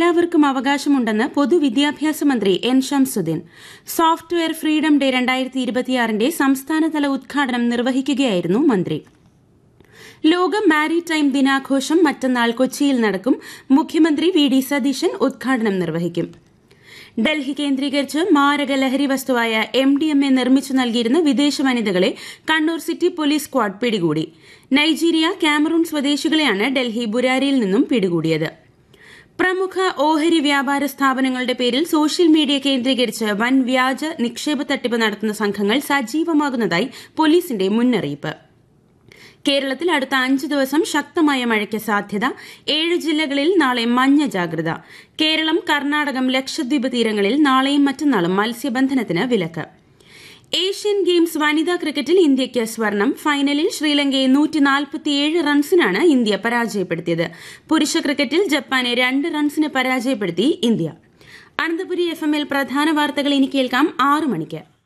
എല്ലാവർക്കും അവകാശമുണ്ടെന്ന് പൊതുവിദ്യാഭ്യാസ മന്ത്രി N Shamsuddin software freedom day രണ്ടായിരത്തി ഇരുപത്തിയാറിന്റെ സംസ്ഥാനതല ഉദ്ഘാടനം നിർവഹിക്കുകയായിരുന്നു മന്ത്രി ലോക മാരിടൈം ദിനാഘോഷം മറ്റന്നാൾ കൊച്ചിയിൽ നടക്കും മുഖ്യമന്ത്രി വി ഡി സതീശൻ ഉദ്ഘാടനം നിർവഹിക്കും ഡൽഹി കേന്ദ്രീകരിച്ച് മാരക ലഹരി വസ്തുവായ എം ഡി എം എ നിർമ്മിച്ചു നൽകിയിരുന്ന വിദേശ വനിതകളെ കണ്ണൂർ സിറ്റി പോലീസ് സ്ക്വാഡ് പിടികൂടി നൈജീരിയ കാമറൂൺ സ്വദേശികളെയാണ് ഡൽഹി ബുരാരിയിൽ നിന്നും പിടികൂടിയത് പ്രമുഖ ഓഹരി വ്യാപാര സ്ഥാപനങ്ങളുടെ പേരിൽ സോഷ്യൽ മീഡിയ കേന്ദ്രീകരിച്ച് വൻ വ്യാജ നിക്ഷേപ തട്ടിപ്പ് നടത്തുന്ന സംഘങ്ങൾ സജീവമാകുന്നതായി പോലീസിന്റെ മുന്നറിയിപ്പ് കേരളത്തിൽ അടുത്ത അഞ്ച് ദിവസം ശക്തമായ മഴയ്ക്ക് സാധ്യത ഏഴ് ജില്ലകളിൽ നാളെ മഞ്ഞ ജാഗ്രത കേരളം കർണാടകം ലക്ഷദ്വീപ് തീരങ്ങളിൽ നാളെയും മറ്റന്നാളും മത്സ്യബന്ധനത്തിന് വിലക്ക് ഏഷ്യൻ ഗെയിംസ് വനിതാ ക്രിക്കറ്റിൽ ഇന്ത്യയ്ക്ക് സ്വർണം ഫൈനലിൽ ശ്രീലങ്കയെ നൂറ്റിനാൽപ്പത്തിയേഴ് റൺസിനാണ് ഇന്ത്യ പരാജയപ്പെടുത്തിയത് പുരുഷ ക്രിക്കറ്റിൽ ജപ്പാനെ രണ്ട് റൺസിന് പരാജയപ്പെടുത്തി ഇന്ത്യ അനന്തപുരി എഫ് എമ്മിൽ പ്രധാന വാർത്തകൾ ഇനി കേൾക്കാം ആറു മണിക്ക്